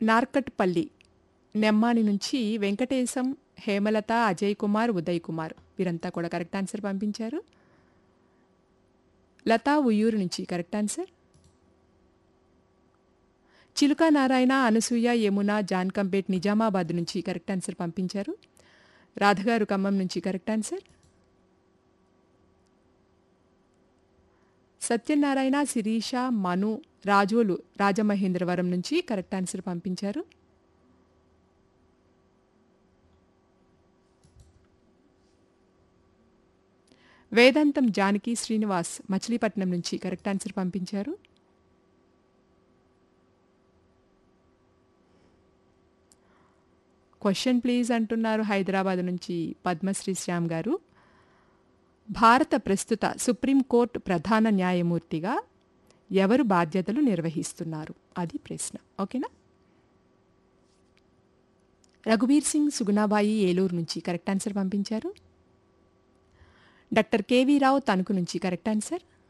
నార్కట్పల్లి నెమ్మాని నుంచి వెంకటేశం హేమలత అజయ్ కుమార్ ఉదయ్ కుమార్ వీరంతా కూడా కరెక్ట్ ఆన్సర్ పంపించారు లతా ఉయ్యూరు నుంచి కరెక్ట్ ఆన్సర్ చిలుక నారాయణ అనసూయ యమున జాన్కంపేట్ నిజామాబాద్ నుంచి కరెక్ట్ ఆన్సర్ పంపించారు రాధగారు ఖమ్మం నుంచి కరెక్ట్ ఆన్సర్ సత్యనారాయణ శిరీష మను రాజోలు రాజమహేంద్రవరం నుంచి కరెక్ట్ ఆన్సర్ పంపించారు వేదాంతం జానకి శ్రీనివాస్ మచిలీపట్నం నుంచి కరెక్ట్ ఆన్సర్ పంపించారు క్వశ్చన్ ప్లీజ్ అంటున్నారు హైదరాబాద్ నుంచి పద్మశ్రీ శ్యామ్ గారు భారత ప్రస్తుత సుప్రీంకోర్టు ప్రధాన న్యాయమూర్తిగా ఎవరు బాధ్యతలు నిర్వహిస్తున్నారు అది ప్రశ్న ఓకేనా రఘువీర్ సింగ్ సుగుణాబాయి ఏలూరు నుంచి కరెక్ట్ ఆన్సర్ పంపించారు డాక్టర్ కేవీ రావు తణుకు నుంచి కరెక్ట్ ఆన్సర్